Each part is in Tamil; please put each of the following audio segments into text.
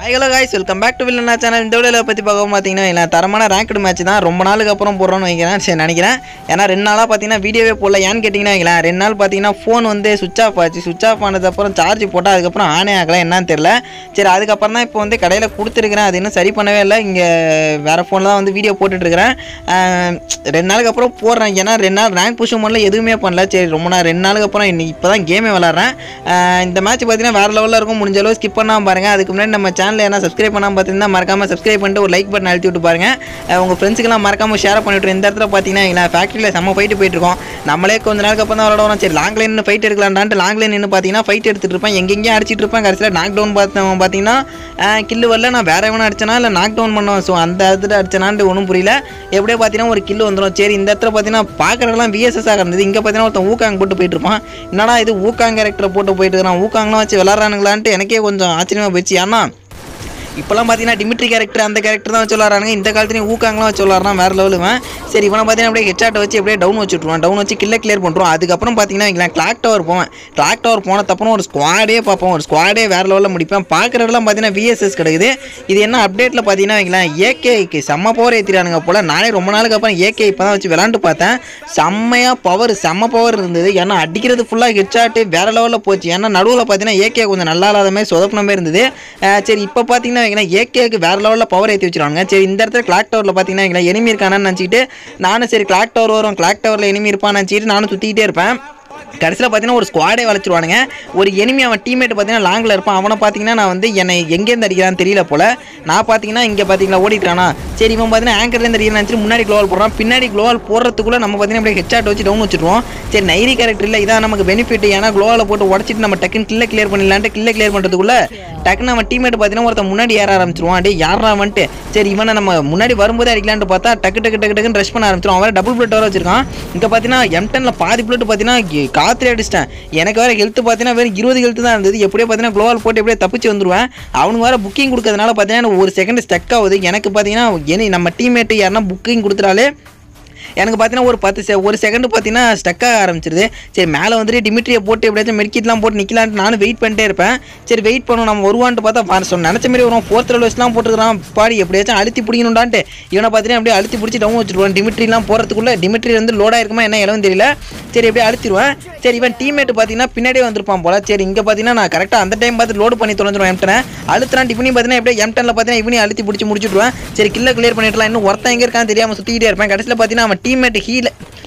hello guys welcome back to வில்லனா சேனல் இந்த வீடியோவில் பற்றி பார்க்க பார்த்தீங்கன்னா இல்லை தரமான ரேங்க்டு மேட்ச் தான் ரொம்ப நாளுக்கு அப்புறம் போடுறோன்னு வைக்கிறேன் சரி நினைக்கிறேன் ஏன்னா ரெண்டு நாளாக பார்த்தீங்கன்னா வீடியோவே போடல ஏன்னு கேட்டிங்கன்னா வைங்களேன் ரெண்டு நாள் பார்த்தீங்கன்னா ஃபோன் வந்து சுவிச் ஆஃப் ஆச்சு சுவிச் ஆஃப் ஆனதுக்கப்புறம் சார்ஜ் போட்டால் அதுக்கப்புறம் ஆனே ஆகலை என்னன்னு தெரில சரி அதுக்கப்புறம் தான் இப்போ வந்து கடையில் கொடுத்துருக்குறேன் அது இன்னும் சரி பண்ணவே இல்லை இங்கே வேறு ஃபோனில் தான் வந்து வீடியோ போட்டுட்ருக்கிறேன் ரெண்டு நாளுக்கு அப்புறம் போடுறேன் ஏன்னா ரெண்டு நாள் ரேங்க் புஷும் பண்ணல எதுவுமே பண்ணல சரி ரொம்ப நாள் ரெண்டு நாளுக்கு அப்புறம் இன்னைக்கு இப்போ தான் கேமே விளாட்றேன் இந்த மேட்ச் பார்த்தீங்கன்னா வேறு லெவலில் இருக்கும் முடிஞ்ச அளவு ஸ்கிப் பண்ணாமல் பாருங்கள் அதுக்கு முன்னாடி நம்ம சேனலில் என்ன சப்ஸ்கிரைப் பண்ணாமல் பார்த்தீங்கன்னா மறக்காமல் சப்ஸ்கிரைப் பண்ணிட்டு ஒரு லைக் பட்டன் அழுத்தி விட்டு பாருங்கள் அஹ் உங்கள் ஃப்ரெண்ட்ஸுக்கெல்லாம் மறக்காமல் ஷேர் பண்ணிவிட்டு இந்த இடத்துல பார்த்தீங்கன்னா எங்களை ஃபேக்ட்ரியில் செம்ம ஃபைட்டு போயிட்டுருக்கோம் நம்மளே கொஞ்ச நாளுக்கு அப்புறம் தான் விளாடுவோம் சரி லாங் லைன் ஃபைட் எடுக்கலான்ட்டு லாங் லைன் நின்று பார்த்தீங்கன்னா ஃபைட் எடுத்துகிட்டு இருப்பேன் எங்கெங்கேயும் அடிச்சிட்டு இருப்பேன் கடைசியில் நாக் டவுன் பார்த்தவன் பார்த்தீங்கன்னா கில்லு வரல நான் வேற எவனா அடிச்சனா இல்லை நாக் டவுன் பண்ணுவேன் ஸோ அந்த இடத்துல அடிச்சனான்ட்டு ஒன்றும் புரியல எப்படியோ பார்த்தீங்கன்னா ஒரு கில்லு வந்துடும் சரி இந்த இடத்துல பார்த்தீங்கன்னா பார்க்குறதுலாம் விஎஸ்எஸ் ஆக இருந்தது இங்கே பார்த்தீங்கன்னா ஒருத்தன் ஊக்காங் போட்டு போயிட்டு இருப்பான் என்னடா இது ஊக்காங் கேரக்டரை போட்டு போயிட்டு இருக்கிறான் ஊக்காங்கலாம் வச்சு விளாட்றானுங்களான்ட்டு எனக்கே கொஞ்சம் ஆச்சரியமாக போயிடுச்சு ஏன்னா இப்போலாம் பார்த்தீங்கன்னா டிமிட்ரி கேரக்டர் அந்த கேரக்டர் தான் வச்சு விளாட்றானுங்க இந்த காலத்துலையும் ஊக்காங்கலாம் வச்சு விளாட்றான் வேறு லெவலுவேன் சரி இவனை பார்த்தீங்கன்னா அப்படியே ஹெச்ஆட்டை வச்சு அப்படியே டவுன் வச்சுட்ருவான் டவுன் வச்சு கில்ல கிளியர் பண்ணுறோம் அதுக்கப்புறம் பார்த்தீங்கன்னா வைங்களேன் கிளாக் டவர் போவேன் கிளாக் டவர் போனதுக்கப்புறம் ஒரு ஸ்குவாடே பார்ப்போம் ஒரு ஸ்குவாடே வேறு லெவலில் முடிப்பேன் பார்க்குறதுலாம் பார்த்தீங்கன்னா விஎஸ்எஸ் கிடைக்குது இது என்ன அப்டேட்டில் பார்த்தீங்கன்னா வைங்களேன் ஏகேக்கு செம்ம பவர் ஏற்றிறானுங்க போல் நானே ரொம்ப நாளுக்கு அப்புறம் ஏகே இப்போ தான் வச்சு விளாண்டு பார்த்தேன் செம்மையாக பவர் செம்ம பவர் இருந்தது ஏன்னா அடிக்கிறது ஃபுல்லாக ஹெட்ஷாட்டு வேறு லெவலில் போச்சு ஏன்னா நடுவில் பார்த்தீங்கன்னா ஏகே கொஞ்சம் நல்லா இல்லாத மாதிரி சொதப்பின மாதிரி இருந்தது அஹ் சரி இப்போ பார்த்தீங்கன்னா வைங்களேன் ஏகேக்கு வேறு லெவலில் பவர் ஏற்றி வச்சிருவாங்க சரி இந்த இடத்துல கிளாக் டவரில் பார்த்தீங்கன்னா வைங்களேன் எனிமி இருக்கானான்னு நினச்சிட்டு நானும் சரி கிளாக் டவர் வரும் கிளாக் டவரில் எனிமி இருப்பான்னு நினச்சிட்டு நானும் சுற்றிக்கிட்டே இருப்பேன் கடைசியில் பார்த்தீங்கன்னா ஒரு ஸ்குவாடே வளைச்சிருவானுங்க ஒரு எனிமி அவன் டீம்மேட் பார்த்தீங்கன்னா லாங்கில் இருப்பான் அவனை பார்த்தீங்கன்னா நான் வந்து என்னை எங்கேருந்து அடிக்கிறான்னு தெரியல போல் நான் பார்த்தீங்கன்னா இங்கே பார்த்தீங்களா ஓடிட்டானா சரி இவன் பார்த்தீங்கன்னா ஆங்கர்லேருந்து அடிக்கிறான்னு நினச்சிட்டு முன்னாடி க்ளோவால் போடுறான் பின்னாடி க்ளோவால் போடுறதுக்குள்ளே நம்ம பார்த்தீங்கன்னா அப்படியே ஹெட்ஷாட் வச்சு டவுன் வச்சுருவோம் சரி நைரி கேரக்டர் இல்லை இதான் நமக்கு பெனிஃபிட் ஏன்னா க்ளோவால் போட்டு உடச்சிட்டு நம்ம டக்குன்னு கில்ல கிளியர் பண்ணிடலான்ட்டு கில்ல கிளியர் பண்ணுறதுக்குள்ள டக்குன்னு அவன் டீம்மேட் பார்த்தீங்கன்னா ஒருத்தன் முன்னாடி ஏற ஆரம்பிச்சிருவான் அப்படியே யாரா வந்துட்டு சரி இவனை நம்ம முன்னாடி வரும்போதே அடிக்கலான்ட்டு பார்த்தா டக்கு டக்கு டக்கு டக்குன்னு ரஷ் பண்ண ஆரம்பிச்சிடும் அவன் டபுள் பிளட் வர வச்சிருக்கான் இங்கே பார்த்தீங்கன்னா எம்டனில் பாதி பிளட் பார்த்தீங்கன்னா காத்துல அடிச்சிட்டேன் எனக்கு வேறு ஹெல்த் பார்த்தீங்கன்னா வெறும் இருபது ஹெல்த் தான் இருந்தது எப்படியோ பார்த்தீங்கன்னா க்ளோவால் போட்டு எப்படியே தப்பிச்சு வந்துருவேன் அவனுக்கு வேறு புக்கிங் கொடுக்கறதுனால பார்த்தீங்கன்னா எனக்கு ஒரு செகண்ட் ஸ்டக் ஆகுது எனக்கு பார்த்தீங்கன்னா எனி நம்ம டீம்மேட்டு யாருன்னா புக்கிங் கொடுத்துட்டாலே எனக்கு பார்த்தீங்கன்னா ஒரு பத்து செ ஒரு செகண்ட் பார்த்தீங்கன்னா ஸ்டக்காக ஆரம்பிச்சிருது சரி மேலே வந்துட்டு டிமிட்ரியை போட்டு எப்படியாச்சும் மெடிக்கிட்லாம் போட்டு நிற்கலான்ட்டு நானும் வெயிட் பண்ணிட்டே இருப்பேன் சரி வெயிட் பண்ணுவோம் நம்ம வருவான்ட்டு பார்த்தா பா- சொன்ன நினச்ச மாதிரி வரும் ஃபோர்த் லெவல்ஸ்லாம் போட்டுக்கிறான் பாடி எப்படியாச்சும் அழுத்தி பிடிக்கணும்டான்ட்டு இவனை பார்த்தீங்கன்னா அப்படியே அழுத்தி பிடிச்சி டவுன் வச்சுருவான் டிமிட்ரிலாம் போகிறதுக்குள்ளே டிமிட்ரி வந்து லோடாக இருக்குமா என்ன இளவும் தெரியல சரி எப்படியே அழுத்திடுவேன் சரி இவன் டீம்மேட் பார்த்தீங்கன்னா பின்னாடியே வந்திருப்பான் போல சரி இங்கே பார்த்தீங்கன்னா நான் கரெக்டாக அந்த டைம் பார்த்து லோடு பண்ணி தொலைஞ்சிருவேன் எம்டனை அழுத்துறான் டிஃபினி பார்த்தீங்கன்னா எப்படியே எம்டனில் பார்த்தீங்கன்னா இவனையும் அழுத்தி பிடிச்சி முடிச்சுடுவேன் சரி கில்ல கிளியர் பண்ணிடலாம் இன்னும் ஒருத்தன் எங்கே இருக்கான்னு தெரியாமல் சுற்றிக்கிட்டே இருப்பேன் கடைசியில் பார்த்தீங்கன்னா அவன் டீம்மேட் ஹீல்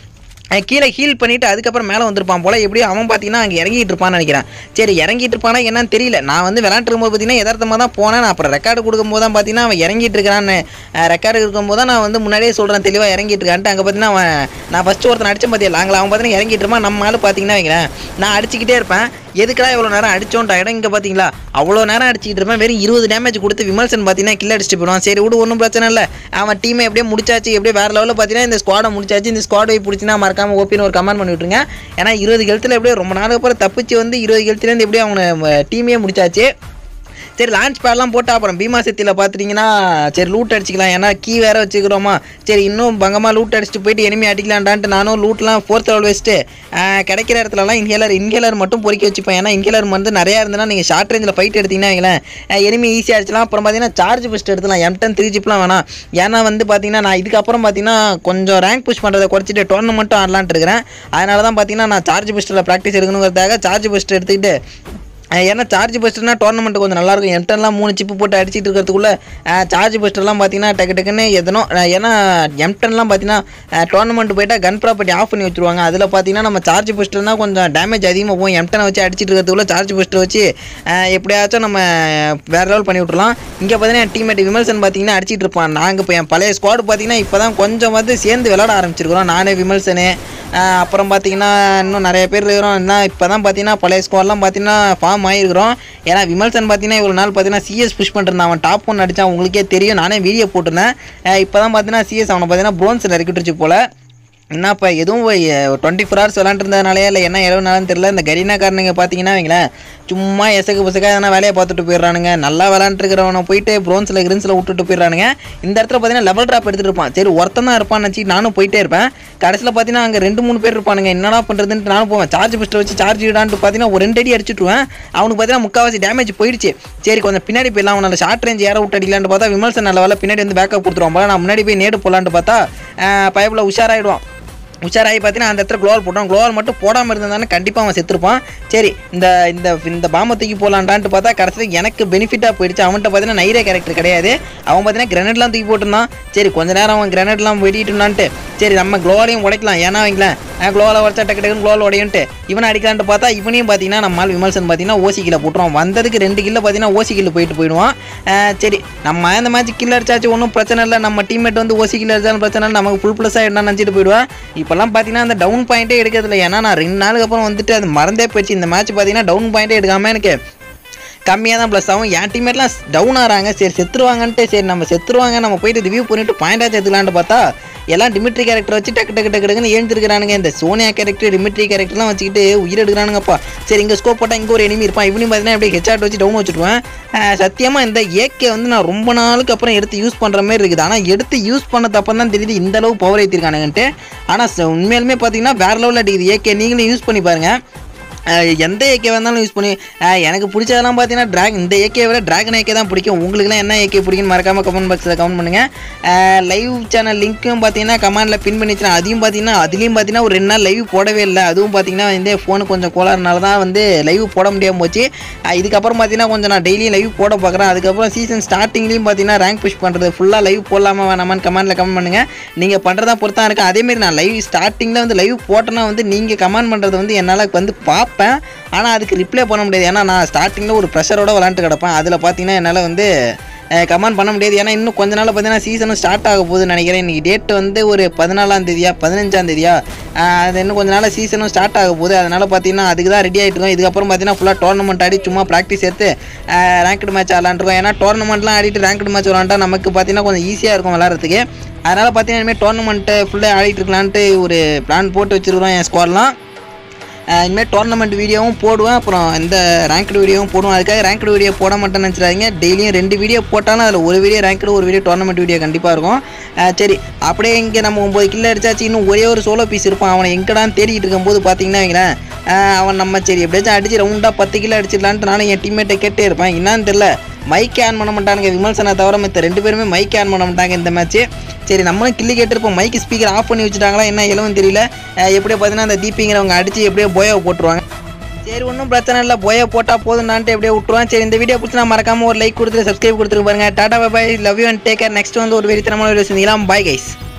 அஹ் கீழே ஹீல் பண்ணிட்டு அதுக்கப்புறம் மேலே வந்திருப்பான் போல எப்படியும் அவன் பார்த்தீங்கன்னா அங்கே இறங்கிட்டு இருப்பான்னு நினைக்கிறேன் சரி இறங்கிட்டு இருப்பானா என்னன்னு தெரியல நான் வந்து விளாண்டுருக்கும் போது பார்த்தீங்கன்னா யதார்த்தமாக தான் போனேன் நான் அப்புறம் ரெக்கார்டு கொடுக்கும்போது தான் பார்த்தீங்கன்னா அவன் இறங்கிட்டு இருக்கான்னு ரெக்கார்டு இருக்கும்போது தான் நான் வந்து முன்னாடியே சொல்கிறேன் தெளிவாக இறங்கிட்டு இருக்கான்ட்டு அங்கே பார்த்தீங்கன்னா அவன் நான் ஃபஸ்ட்டு ஒருத்தன் அடிச்சேன் பார்த்தியா லாங்கில் அவன் பார்த்தீங்கன்னா இறங்கிட்டு இருப்பான் நம்ம ஆள் பார்த்தீங்கன்னா வைக்கிறேன் நான் அடிச்சுக்கிட்டே இருப்பேன் எதுக்கடா இவ்வளோ நேரம் அடிச்சோன்ட்ட இடம் இங்கே பார்த்தீங்களா அவ்வளோ நேரம் அடிச்சிட்டு இருப்பேன் வெறும் இருபது டேமேஜ் கொடுத்து விமல்சன் பார்த்தீங்கன்னா கில் அடிச்சுட்டு போயிடுவான் சரி விடு ஒன்றும் பிரச்சனை இல்லை அவன் டீமை எப்படியே முடிச்சாச்சு எப்படியே வேறு லெவலில் பார்த்தீங்கன்னா இந்த ஸ்குவாடை முடிச்சாச்சு இந்த ஸ்குவாட் போய் பிடிச்சினா மறக்காம ஓப்பின்னு ஒரு கமெண்ட் பண்ணி விட்ருங்க ஏன்னா இருபது ஹெல்த்தில் எப்படியோ ரொம்ப நாளுக்கு அப்புறம் தப்பிச்சு வந்து இருபது ஹெல்த்துலேருந்து எப்படியும் அவங்க டீமே முடிச்சாச்சு சரி லான்ச் பேட்லாம் போட்டு அப்புறம் பீமா சக்தியில் பார்த்துட்டிங்கன்னா சரி லூட் அடிச்சிக்கலாம் ஏன்னா கீ வேறு வச்சுக்கிறோமா சரி இன்னும் பங்கமாக லூட் அடிச்சுட்டு போயிட்டு எனிமி அடிக்கலான்டான்ட்டு நானும் லூட்லாம் ஃபோர்த் லெவல் வச்சுட்டு ஆஹ், கிடைக்கிற இடத்துலலாம் இன்ஹேலர் இன்ஹேலர் மட்டும் பொறுக்கி வச்சுப்பேன் ஏன்னா இன்ஹேலர் வந்து நிறையா இருந்ததுன்னா நீங்கள் ஷார்ட் ரேஞ்சில் ஃபைட் எடுத்தீங்கன்னா வைங்களேன் எனிமி ஈஸியாக அடிச்சலாம் அப்புறம் பார்த்தீங்கன்னா சார்ஜ் ஃபஸ்ட் எடுத்துலாம் எம் டென் த்ரீ ஜிப்லாம் வேணாம் ஏன்னா வந்து பார்த்தீங்கன்னா நான் இதுக்கப்புறம் பார்த்தீங்கன்னா கொஞ்சம் ரேங்க் புஷ் பண்ணுறதை குறைச்சிட்டு டோர்னமெண்ட்டும் ஆடலான்ட்டு இருக்கிறேன் அதனால தான் பார்த்தீங்கன்னா நான் சார்ஜ் புஸ்ட்டில் ப்ராக்டிஸ் எடுக்கணுங்கிறதுக்காக சார்ஜ் புஸ்ட் எடுத்துக்கிட்டு அஹ் ஏன்னா சார்ஜ் பஸ்டர்னா டோர்னமெண்ட் கொஞ்சம் நல்லாயிருக்கும் எம்டன்லாம் மூணு சிப்பு போட்டு அடிச்சிட்டு இருக்கிறதுக்குள்ள சார்ஜ் பஸ்டர்லாம் பார்த்தீங்கன்னா டக்கு டக்குன்னு எதனோ அஹ் ஏன்னா எம்டன்லாம் பார்த்தீங்கன்னா டோர்னமெண்ட் போயிட்டா கன் ப்ராப்பர்ட்டி ஆஃப் பண்ணி வச்சுருவாங்க அதில் பார்த்தீங்கன்னா நம்ம சார்ஜ் பஸ்டர்னா கொஞ்சம் டேமேஜ் அதிகமாக போகும் எம்டனை வச்சு அடிச்சிட்டு இருக்கிறதுக்குள்ள சார்ஜ் பஸ்டர் வச்சு அஹ் எப்படியாச்சும் நம்ம வேறு லெவல் பண்ணி விட்றலாம் இங்கே பார்த்தீங்கன்னா என் டீம்மேட் விமல்சன் பார்த்தீங்கன்னா அடிச்சிட்டு இருப்பான் நாங்கள் இப்போ என் பழைய ஸ்குவாட் பார்த்தீங்கன்னா இப்போ தான் கொஞ்சம் வந்து சேர்ந்து விளாட ஆரம்பிச்சிருக்கிறோம் நானே விமல்சனு அஹ் அப்புறம் பார்த்தீங்கன்னா இன்னும் நிறைய பேர் இருக்கிறோம் என்ன இப்போ தான் பார்த்தீங்கன்னா பழைய ஸ்குவாட்லாம் பார்த்தீங்கன்னா ஃபார்ம் ஆகிருக்கிறோம் ஏன்னா விமல்சன் பார்த்தீங்கன்னா இவ்வளோ நாள் பார்த்தீங்கன்னா சிஎஸ் புஷ் பண்ணிருந்தான் அவன் டாப் ஒன் அடித்தான் உங்களுக்கே தெரியும் நானே வீடியோ போட்டிருந்தேன் இப்போ தான் பார்த்தீங்கன்னா சிஎஸ் அவனை பார்த்தீங்கன்னா ப்ரோன்ஸில் இறக்கிட்டுருச்சு போல் என்னப்பா எதுவும் டுவெண்ட்டி ஃபோர் ஹவர்ஸ் விளாண்டுருந்ததுனாலே இல்லை என்ன இளவு நாளும் தெரியல இந்த கரீனா காரணங்க பார்த்தீங்கன்னா வைங்களேன் சும்மா எசகு பசக்கா எதனா வேலையை பார்த்துட்டு போயிடுறானுங்க நல்லா விளாண்டுருக்கிறவனை போயிட்டு ப்ரோன்ஸில் கிரின்ஸில் விட்டுட்டு போயிடுறானுங்க இந்த இடத்துல பார்த்தீங்கன்னா லெவல் ட்ராப் எடுத்துகிட்டு இருப்பான் சரி ஒருத்தன் தான் இருப்பான்னு நினச்சி நானும் போயிட்டே இருப்பேன் கடைசியில் பார்த்தீங்கன்னா அங்கே ரெண்டு மூணு பேர் இருப்பானுங்க என்னடா பண்ணுறதுன்ட்டு நானும் போவேன் சார்ஜ் பிஸ்ட்டை வச்சு சார்ஜ் இடான்ட்டு பார்த்தீங்கன்னா ஒரு ரெண்டு அடி அடிச்சுட்டுருவேன் அவனுக்கு பார்த்தீங்கன்னா முக்கால்வாசி டேமேஜ் போயிடுச்சு சரி கொஞ்சம் பின்னாடி போயிடலாம் அவனால் ஷார்ட் ரேஞ்ச் ஏற விட்டு அடிக்கலான்னு பார்த்தா விமல்சன் நல்ல வேலை பின்னாடி வந்து பேக்கப் கொடுத்துருவான் போல நான் முன்னாடி போய் நேடு போகலான்ட்டு பார்த்தா பைப்பில் உஷாராயிடுவான் உஷாராகி பார்த்தீங்கன்னா அந்த இடத்துல க்ளோவல் போட்டான் க்ளோவல் மட்டும் போடாமல் இருந்தானே கண்டிப்பாக அவன் செத்துருப்பான் சரி இந்த இந்த இந்த பாம்பை தூக்கி போகலான்டான்ட்டு பார்த்தா கடைசியில் எனக்கு பெனிஃபிட்டாக போயிடுச்சு அவன்கிட்ட பார்த்தீங்கன்னா நைரே கேரக்டர் கிடையாது அவன் பார்த்தீங்கன்னா கிரனேட்லாம் தூக்கி போட்டிருந்தான் சரி கொஞ்ச நேரம் அவன் கிரனேட்லாம் வெடிட்டுனான்ட்டு சரி நம்ம க்ளோவலையும் உடைக்கலாம் ஏன்னா வைங்களேன் க்ளோவில் உடச்சா டக்கு டக்குன்னு க்ளோவில் உடையுன்ட்டு இவனை அடிக்கலான்ட்டு பார்த்தா இவனையும் பார்த்தீங்கன்னா நம்மால் விமல்சன் பார்த்தீங்கன்னா ஓசி கில்ல போட்டுருவான் வந்ததுக்கு ரெண்டு கில்ல பார்த்தீங்கன்னா ஓசி கில்ல போயிட்டு போயிடுவான் அஹ் சரி நம்ம இந்த மேட்ச் கில் அடிச்சாச்சு ஒன்றும் பிரச்சனை இல்லை நம்ம டீம்மேட் வந்து ஓசி கில் அடிச்சாலும் பிரச்சனை இல்லை நமக்கு ஃபுல் ப்ளஸ்ஸாக என்ன நினச்சிட்டு போயிடுவேன் இப்போல்லாம் பார்த்தீங்கன்னா அந்த டவுன் பாயிண்ட்டே எடுக்கிறதில்ல ஏன்னா நான் ரெண்டு நாளுக்கு அப்புறம் வந்துட்டு அது மறந்தே போயிடுச்சு இந்த மேட்ச் பார்த்தீங்கன்னா டவுன் பாயிண்ட்டே எடுக்காமல் எனக்கு கம்மியாக தான் ப்ளஸ் ஆகும் என் டீம்மேட்லாம் டவுன் ஆகிறாங்க சரி செத்துருவாங்கன்ட்டு சரி நம்ம செத்துருவாங்க நம்ம போயிட்டு ரிவ்யூ பண்ணிட்டு பாயிண்டாக எடுத்துக்கலான்ட்டு பார்த்தா எல்லாம் டிமிட்ரி கேரக்டர் வச்சு டக்கு டக்கு டக்கு டக்குன்னு எழுந்திருக்கிறானுங்க இந்த சோனியா கேரக்டர் டிமிட்ரி கேரக்டர்லாம் வச்சுக்கிட்டு உயிர் எடுக்கிறானுங்கப்பா சரி இங்கே ஸ்கோப் போட்டால் இங்கே ஒரு எனிமி இருப்பான் இவனையும் பார்த்தீங்கன்னா அப்படியே ஹெச்ஆட் வச்சு டவுன் வச்சுருவேன் சத்தியமாக இந்த ஏகே வந்து நான் ரொம்ப நாளுக்கு அப்புறம் எடுத்து யூஸ் பண்ணுற மாதிரி இருக்குது ஆனால் எடுத்து யூஸ் பண்ண தப்பம் தான் தெரியுது இந்த அளவு பவர் ஏற்றிருக்கானுங்கன்ட்டு ஆனால் உண்மையாலுமே பார்த்தீங்கன்னா வேறு லெவலில் அடிக்குது ஏகே நீங்களும் யூஸ் பண்ணி பாருங்கள் அஹ் எந்த ஏகே வந்தாலும் யூஸ் பண்ணி அஹ் எனக்கு பிடிச்சதெல்லாம் பார்த்தீங்கன்னா ட்ராக் இந்த ஏகே விட ட்ராகன் ஏகே தான் பிடிக்கும் உங்களுக்குலாம் என்ன ஏகே பிடிக்குன்னு மறக்காமல் கமெண்ட் பாக்ஸில் கமெண்ட் பண்ணுங்கள் லைவ் சேனல் லிங்க்கும் பார்த்தீங்கன்னா கமெண்டில் பின் பண்ணி வச்சுருக்கேன் அதையும் பார்த்தீங்கன்னா அதுலேயும் பார்த்தீங்கன்னா ஒரு ரெண்டு நாள் லைவ் போடவே இல்லை அதுவும் பார்த்தீங்கன்னா வந்து ஃபோனு கொஞ்சம் கோளாறுனால தான் வந்து லைவ் போட முடியாமல் போச்சு அஹ் இதுக்கப்புறம் பார்த்தீங்கன்னா கொஞ்சம் நான் டெய்லியும் லைவ் போட பார்க்குறேன் அதுக்கப்புறம் சீசன் ஸ்டார்டிங்லேயும் பார்த்தீங்கன்னா ரேங்க் புஷ் பண்ணுறது ஃபுல்லாக லைவ் போடலாமா வேணாமான்னு கமெண்ட்டில் கமெண்ட் பண்ணுங்கள் நீங்கள் பண்ணுறதா பொறுத்தா இருக்குது அதேமாரி நான் லைவ் ஸ்டார்டிங்கில் வந்து லைவ் போட்டேன்னா வந்து நீங்கள் கமெண்ட் பண்ணுறது வந்து என்னால் வந்து பார்ப்பேன் ஆனால் அதுக்கு ரிப்ளை பண்ண முடியாது ஏன்னா நான் ஸ்டார்டிங்கில் ஒரு ப்ரெஷரோட விளாண்டு கிடப்பேன் அதில் பார்த்தீங்கன்னா என்னால் வந்து கமெண்ட் பண்ண முடியாது ஏன்னா இன்னும் கொஞ்ச நாள் பார்த்தீங்கன்னா சீசனும் ஸ்டார்ட் ஆக போகுதுன்னு நினைக்கிறேன் இன்றைக்கி டேட் வந்து ஒரு பதினாலாம் தேதியா பதினஞ்சாம் தேதியா அஹ் அது இன்னும் கொஞ்ச நாள் சீசனும் ஸ்டார்ட் ஆக போகுது அதனால் பார்த்தீங்கன்னா அதுக்கு தான் ரெடி ஆகிட்டு இருக்கோம் இதுக்கப்புறம் பார்த்தீங்கன்னா ஃபுல்லாக டோர்னமெண்ட் ஆடி சும்மா ப்ராக்டிஸ் எடுத்து ரேங்க்டு மேட்ச் ஆடலான்ருக்கோம் ஏன்னா டோர்னமெண்ட்லாம் ஆடிட்டு ரேங்க்டு மேட்ச் விளாண்டா நமக்கு பார்த்தீங்கன்னா கொஞ்சம் ஈஸியாக இருக்கும் விளாட்றதுக்கு அதனால் பார்த்தீங்கன்னா இனிமேல் டோர்னமெண்ட்டு ஃபுல்லாக ஆடிட்டு இருக்கலான்ட்டு ஒரு பிளான் போட்டு வச்சுருக்கிறோம் என் ஸ்குவாட்லாம் இனிமேல் டோர்னமெண்ட் வீடியோவும் போடுவேன் அப்புறம் இந்த ரேங்க்டு வீடியோவும் போடுவேன் அதுக்காக ரேங்க்டு வீடியோ போட மாட்டேன்னு நினச்சிடாதீங்க டெய்லியும் ரெண்டு வீடியோ போட்டாலும் அதில் ஒரு வீடியோ ரேங்க்டு ஒரு வீடியோ டோர்னமெண்ட் வீடியோ கண்டிப்பாக இருக்கும் அஹ் சரி அப்படியே இங்கே நம்ம ஒம்பது கிலோ அடிச்சாச்சு இன்னும் ஒரே ஒரு சோலோ பீஸ் இருப்பான் அவனை எங்கடான்னு தேடிட்டு இருக்கும்போது பார்த்தீங்கன்னா வைங்களேன் அஹ் அவன் நம்ம சரி எப்படியாச்சும் அடிச்சு ரவுண்டாக பத்து கிலோ அடிச்சிடலான்ட்டு நானும் என் டீம்மேட்டை கேட்டே இருப்பேன் என்னன்னு தெரில மைக் ஆன் பண்ண மாட்டானுங்க விமல்சனை தவிர மற்ற ரெண்டு பேருமே மைக் ஆன் பண்ண மாட்டாங்க இந்த மேட்ச்சு சரி நம்மளும் கில்லி கேட்டிருப்போம் மைக் ஸ்பீக்கர் ஆஃப் பண்ணி வச்சுட்டாங்களா என்ன எலவும் தெரியல அஹ் எப்படியோ பார்த்தீங்கன்னா அந்த தீபிங்கிறவங்க அடித்து எப்படியோ போயாவை போட்டுருவாங்க சரி ஒன்றும் பிரச்சனை இல்லை போயை போட்டால் போதும்னான்ட்டு எப்படியோ விட்டுருவான் சரி இந்த வீடியோ பிடிச்சி நான் மறக்காம ஒரு லைக் கொடுத்துட்டு சப்ஸ்கிரைப் கொடுத்துருக்கு பாருங்க tata bye love you and take care next வந்து ஒரு வெறித்தனமான வீடியோ செஞ்சீங்களா பை கைஸ்